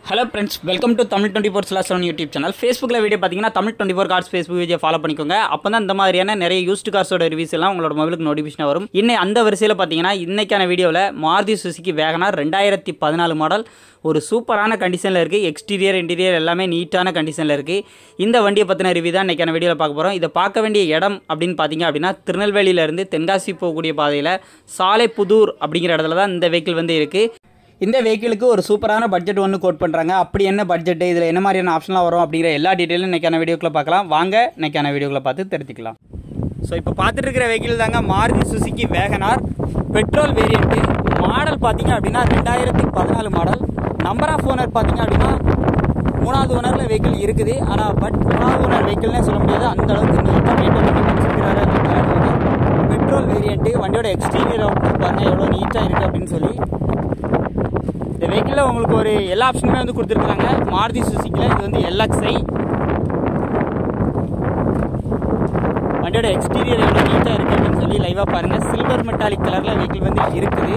hello friends welcome to Tamil twenty four slash seven YouTube channel ஃபேஸ்புக்கில் video பார்த்தீங்கன்னா Tamil twenty four cars Facebook பேஜை follow பண்ணிக்கோங்க அப்போ தான் இந்த மாதிரியான நிறைய யூஸ்டு கார்ஸோட ரிவ்யூஸ் எல்லாம் உங்களோட மொபைலுக்கு நோட்டிஃபிகேஷன் வரும் இன்னும் அந்த வரிசையில் பார்த்தீங்கன்னா இன்னைக்கான வீடியோவில் மாருதி சுசுகி வேகனார் ரெண்டாயிரத்தி பதினாலு மாடல் ஒரு சூப்பரான கண்டிஷனில் இருக்குது எக்ஸ்டீரியர் இன்டீரியர் எல்லாமே நீட்டான கண்டிஷனில் இருக்குது இந்த வண்டியை பற்றின ரிவ்யூ தான் இன்றைக்கான வீடியோவில் பார்க்க போகிறோம் இதை பார்க்க வேண்டிய இடம் அப்படின்னு பார்த்தீங்க அப்படின்னா திருநெல்வேலியிலேருந்து தென்காசி போகக்கூடிய பாதையில் சாலைப்புதூர் அப்படிங்கிற இடத்துல தான் இந்த வெஹிக்கிள் வந்து இருக்குது இந்த வெஹிக்கிளுக்கு ஒரு சூப்பரான பட்ஜெட் ஒன்று கோட் பண்ணுறாங்க அப்படி என்ன பட்ஜெட் இதில் என்ன மாதிரியான ஆப்ஷன்லாம் வரும் அப்படிங்கிற எல்லா டீட்டெயிலும் இன்றைக்கான வீடியோக்குள்ள பார்க்கலாம் வாங்க இன்றைக்கான வீடியோக்குள்ள பார்த்து தெரிஞ்சுக்கலாம் ஸோ இப்போ பார்த்துட்டு இருக்கிற வெஹிக்கிள் தாங்க Maruti Suzuki WagonR petrol variant model பார்த்தீங்க அப்படின்னா ரெண்டாயிரத்தி பதினாலு மாடல் நம்பர் ஆஃப் ஓனர் பார்த்தீங்க அப்படின்னா மூணாவது ஓனரில் வெஹிக்கிள் இருக்குது ஆனால் பட் மூணாவது ஓனர் வெஹிக்கிள்னே சொல்ல முடியாது அந்த அளவுக்கு நீட்டாக மெயின்டைன் பண்ணி வச்சிருக்கிறாரு அந்த தேர்ட் ஓனர் பெட்ரோல் வேரியண்ட்டு வண்டியோட எக்ஸ்டீரியர் அவுட் பாருங்கள் எவ்வளோ நீட்டாக இருக்குது அப்படின்னு சொல்லி இந்த வெஹிக்கிளில் உங்களுக்கு ஒரு எல்லா ஆப்ஷனுமே வந்து கொடுத்துருக்காங்க மாருதி சுசுக்கியில் இது வந்து எல்எக்ஸ்ஐ வண்டியோட எக்ஸ்டீரியர் எவ்வளோ நீட்டாக இருக்குது அப்படின்னு சொல்லி லைவாக பாருங்கள் சில்வர் மெட்டாலிக் கலரில் வெஹிக்கிள் வந்து இருக்குது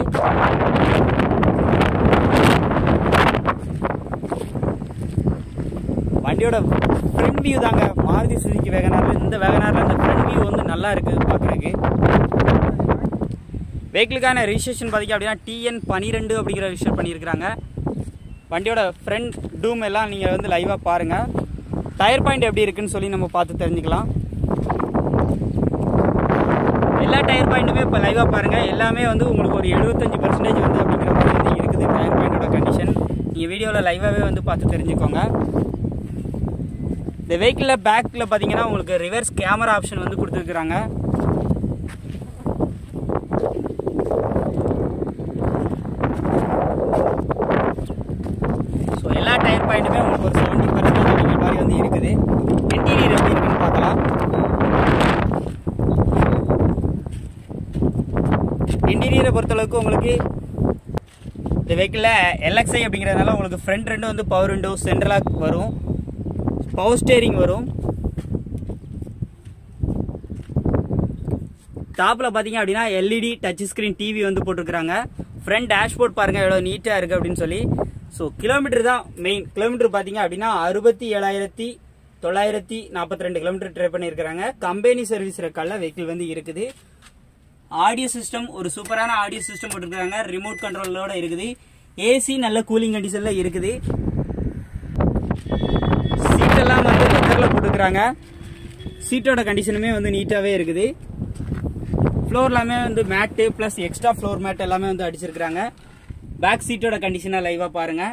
வண்டியோட ஃப்ரண்ட் வியூ தாங்க மாருதி சுசுக்கி வேகனாரில் இந்த வேகனாரில் இந்த ஃப்ரண்ட் வியூ வந்து நல்லா இருக்குது பார்க்குறதுக்கு வெஹிக்கிளுக்கான ரிஜிஸ்ட்ரேஷன் பார்த்தீங்க அப்படின்னா டிஎன் பன்னிரெண்டு அப்படிங்கிற ரிஜிஸ்டர் பண்ணியிருக்கிறாங்க வண்டியோட ஃப்ரண்ட் டூம் எல்லாம் நீங்கள் வந்து லைவாக பாருங்கள் டயர் பாயிண்ட் எப்படி இருக்குன்னு சொல்லி நம்ம பார்த்து தெரிஞ்சுக்கலாம் எல்லா டயர் பாயிண்ட்டுமே இப்போ லைவாக பாருங்கள் எல்லாமே வந்து உங்களுக்கு ஒரு எழுபத்தஞ்சு பர்சன்டேஜ் வந்து அப்படிங்கிற மாதிரி வந்து இருக்குது டயர் பாயிண்டோட கண்டிஷன் நீங்கள் வீடியோவில் லைவாகவே வந்து பார்த்து தெரிஞ்சுக்கோங்க இந்த வெஹிக்கிளில் பேக்கில் பார்த்தீங்கன்னா உங்களுக்கு ரிவர்ஸ் கேமரா ஆப்ஷன் வந்து கொடுத்துருக்குறாங்க ஸோ எல்லா டயர் பாயிண்ட்டுமே உங்களுக்கு ஒரு செவன்ட்டி பர்சன்டேஜ் அப்படிங்கிற மாதிரி வந்து இருக்குது இன்டீரியர் எப்படி இருக்குன்னு பார்க்கலாம் இன்டீரியரை பொறுத்தளவுக்கு உங்களுக்கு இந்த வெஹிக்கிளில் எல்எக்ஸ்ஐ அப்படிங்கிறதுனால உங்களுக்கு ஃப்ரண்ட் ரெண்டு வந்து பவர் விண்டோ சென்ட்ரலாக் வரும் பவர் ஸ்டேரிங் வரும் டாப்பில் பார்த்தீங்க அப்படின்னா எல்இடி டச் ஸ்க்ரீன் டிவி வந்து போட்டிருக்கிறாங்க ஃப்ரண்ட் டேஷ்போர்ட் பாருங்கள் எவ்வளோ நீட்டாக இருக்குது அப்படின்னு சொல்லி ஸோ கிலோமீட்டர் தான் மெயின் கிலோமீட்டர் பார்த்தீங்க அப்படின்னா அறுபத்தி ஏழாயிரத்தி தொள்ளாயிரத்தி நாற்பத்தி ரெண்டு கிலோமீட்டர் ட்ரை பண்ணியிருக்கிறாங்க கம்பெனி சர்வீஸ் ரெக்கார்டில் வெஹிக்கிள் வந்து இருக்குது ஆடியோ சிஸ்டம் ஒரு சூப்பரான ஆடியோ சிஸ்டம் போட்டிருக்காங்க ரிமோட் கண்ட்ரோலோட இருக்குது ஏசி நல்ல கூலிங் கண்டிஷனில் இருக்குது சீட்டெல்லாம் வந்து லெதரில் போட்டுக்கிறாங்க சீட்டோட கண்டிஷனுமே வந்து நீட்டாகவே இருக்குது ஃப்ளோர் எல்லாமே வந்து mat plus extra floor mat எல்லாமே வந்து அடிச்சிருக்கிறாங்க பேக் சீட்டோட கண்டிஷனை லைவாக பாருங்க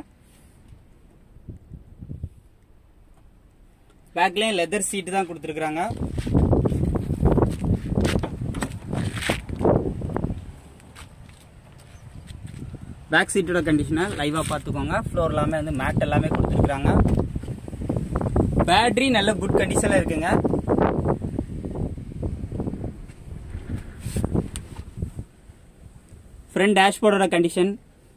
பேக்லேயும் லெதர் சீட்டு தான் கொடுத்துருக்குறாங்க பேக் சீட்டோட கண்டிஷனை லைவாக பார்த்துக்கோங்க ஃப்ளோர் எல்லாமே வந்து மேட் எல்லாமே கொடுத்துருக்குறாங்க பேட்டரி நல்ல குட் கண்டிஷனில் இருக்குங்க ஃப்ரண்ட் டேஷ்போர்டோட கண்டிஷன்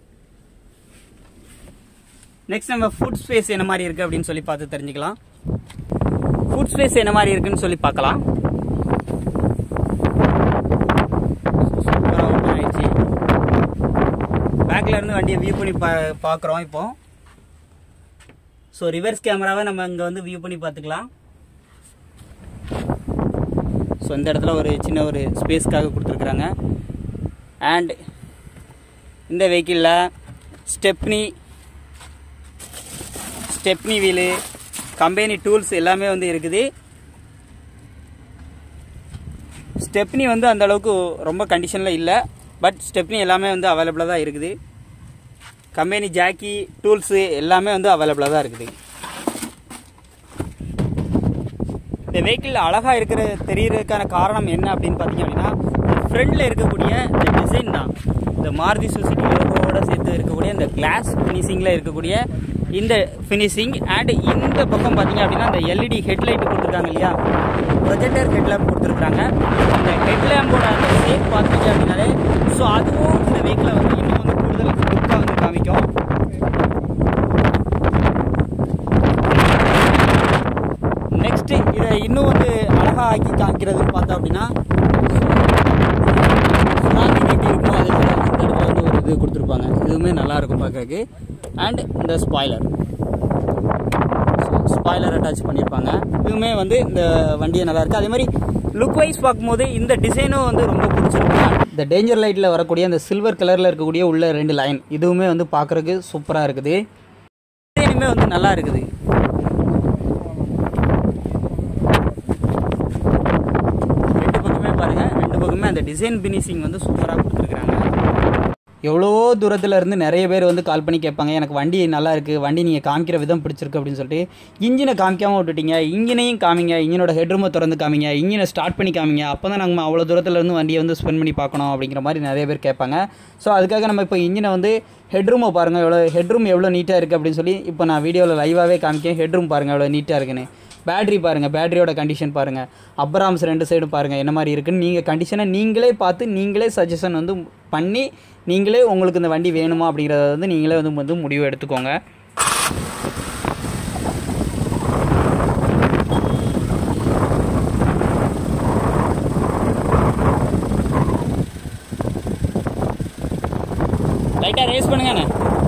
நெக்ஸ்ட் நம்ம ஃபுட் ஸ்பேஸ் என்ன மாதிரி இருக்குது அப்படின்னு சொல்லி பார்த்து தெரிஞ்சுக்கலாம் ஃபுட் ஸ்பேஸ் என்ன மாதிரி இருக்குன்னு சொல்லி பார்க்கலாம் சூப்பராக ஓப்பன் ஆயிடுச்சு பேக்கில் இருந்து வண்டியை வியூ பண்ணி பா பார்க்குறோம் இப்போ ஸோ ரிவர்ஸ் கேமராவை நம்ம இங்கே வந்து வியூ பண்ணி பார்த்துக்கலாம் ஸோ இந்த இடத்துல ஒரு சின்ன ஒரு ஸ்பேஸ்க்காக கொடுத்துருக்குறாங்க அண்ட் இந்த வெஹிக்கிளில் stepney stepney wheel company tools எல்லாமே வந்து இருக்குது ஸ்டெப்னி வந்து அந்த அளவுக்கு ரொம்ப கண்டிஷனில் இல்லை பட் ஸ்டெப்னி எல்லாமே வந்து அவைலபிளாக தான் இருக்குது கம்பெனி ஜாக்கி டூல்ஸு எல்லாமே வந்து அவைலபிளாக தான் இருக்குது இந்த வெஹிக்கிள் அழகாக இருக்கிற தெரியறதுக்கான காரணம் என்ன அப்படின்னு பார்த்தீங்க அப்படின்னா ஃப்ரண்டில் இருக்கக்கூடிய இந்த டிசைன் தான் இந்த மாருதி சுசுகி லோகோவோட சேர்த்து இருக்கக்கூடிய இந்த கிளாஸ் ஃபினிஷிங்கில் இருக்கக்கூடிய இந்த ஃபினிஷிங் அண்ட் இந்த பக்கம் பார்த்தீங்க அப்படின்னா இந்த எல்இடி ஹெட்லைட் கொடுத்துருக்காங்க இல்லையா ப்ரொஜெக்டர் ஹெட்லாம்ப் கொடுத்துருக்காங்க இந்த ஹெட்லாம்போட அந்த ஷேப் பார்த்தீங்க அப்படின்னாலே ஸோ அதுவும் இந்த வெஹிக்கிளை வந்து இன்னும் வந்து கூடுதல் லுக்காக வந்து காமிக்கும் நெக்ஸ்ட் இதை இன்னும் வந்து அழகாக ஆக்கி காமிக்கிறதுன்னு பார்த்தோம் அப்படின்னா சுனாமி எப்படி இருக்குமோ அதே போல் இந்த இடத்துல வந்து ஒரு இது கொடுத்துருப்பாங்க இதுவுமே நல்லா இருக்கும் பார்க்கறதுக்கு அண்ட் இந்த ஸ்பாய்லர் ஸ்பாய்லர் அட்டாச் பண்ணியிருப்பாங்க இதுவுமே வந்து இந்த வண்டியை நல்லா இருக்குது அதே மாதிரி லுக் வைஸ் பார்க்கும்போது இந்த டிசைனும் வந்து ரொம்ப பிடிச்சிருக்கு இந்த டேஞ்சர் லைட்டில் வரக்கூடிய அந்த சில்வர் கலரில் இருக்கக்கூடிய உள்ள ரெண்டு லைன் இதுவுமே வந்து பார்க்குறதுக்கு சூப்பராக இருக்குது டிசைனுமே வந்து நல்லா இருக்குது ரெண்டு பக்கமே பாருங்கள் ரெண்டு பக்கமே அந்த டிசைன் ஃபினிஷிங் வந்து சூப்பராக கொடுத்துருக்குறாங்க எவ்வளவோ தூரத்தில் இருந்து நிறைய பேர் வந்து கால் பண்ணி கேட்பாங்க எனக்கு வண்டி நல்லா இருக்குது வண்டி நீங்கள் காமிக்கிற விதம் பிடிச்சிருக்கு அப்படின்னு சொல்லிட்டு இன்ஜினை காமிக்காமல் விட்டுட்டீங்க இன்ஜினையும் காமிங்க இன்ஜினோட ஹெட்ரூமை திறந்து காமிங்க இன்ஜினை ஸ்டார்ட் பண்ணி காமிங்க அப்போ தான் நம்ம அவ்வளோ தூரத்தில் இருந்து வண்டியை வந்து ஸ்பெண்ட் பண்ணி பார்க்கணும் அப்படிங்கிற மாதிரி நிறைய பேர் கேட்பாங்க ஸோ அதுக்காக நம்ம இப்போ இன்ஜினை வந்து ஹெட்ரூமை பாருங்கள் எவ்வளோ ஹெட்ரூம் எவ்வளோ நீட்டாக இருக்குது அப்படின்னு சொல்லி இப்போ நான் வீடியோவில் லைவாகவே காமிக்கேன் ஹெட்ரூம் பாருங்கள் எவ்வளோ நீட்டாக இருக்குன்னு பேட்டரி பாருங்கள் பேட்டரியோட கண்டிஷன் பாருங்கள் அப்ராம்ஸ் ரெண்டு சைடும் பாருங்கள் என்ன மாதிரி இருக்குன்னு நீங்கள் கண்டிஷனை நீங்களே பார்த்து நீங்களே சஜஷன் வந்து பண்ணி நீங்களே உங்களுக்கு இந்த வண்டி வேணுமா அப்படிங்கிறத வந்து நீங்களே வந்து வந்து முடிவு எடுத்துக்கோங்க லைட்டாக ரேஸ் பண்ணுங்கண்ணே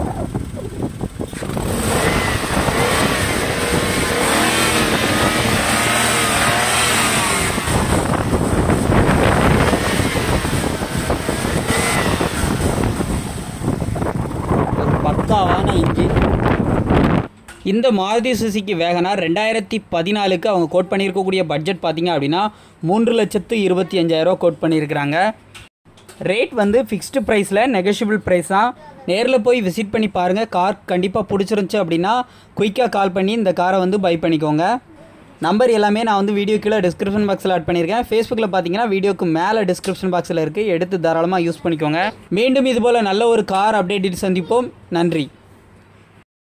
ஒரு பக்காவான இன்ஜின் இந்த மாருதி சுசுக்கி வேகனார் ரெண்டாயிரத்தி பதினாலுக்கு அவங்க கோட் பண்ணியிருக்கக்கூடிய பட்ஜெட் பார்த்தீங்க அப்படின்னா மூன்று லட்சத்து இருபத்தி அஞ்சாயிரம் கோட் பண்ணியிருக்கிறாங்க ரேட் வந்து ஃபிக்ஸ்டு ப்ரைஸில் நெகோஷியபிள் ப்ரைஸ் தான் நேரில் போய் விசிட் பண்ணி பாருங்கள் கார் கண்டிப்பாக பிடிச்சிருந்துச்சி அப்படின்னா குயிக்காக கால் பண்ணி இந்த காரை வந்து பை பண்ணிக்கோங்க நம்பர் எல்லாமே நான் வந்து வீடியோ கீழே டிஸ்கிரிப்ஷன் பாக்ஸில் ஆட் பண்ணியிருக்கேன் ஃபேஸ்புக்கில் பார்த்தீங்கன்னா வீடியோக்கு மேலே டிஸ்கிரிப்ஷன் பாக்ஸில் இருக்குது எடுத்து தாராளமாக யூஸ் பண்ணிக்கோங்க மீண்டும் இதுபோல் நல்ல ஒரு கார் அப்டேட் சந்திப்போம் நன்றி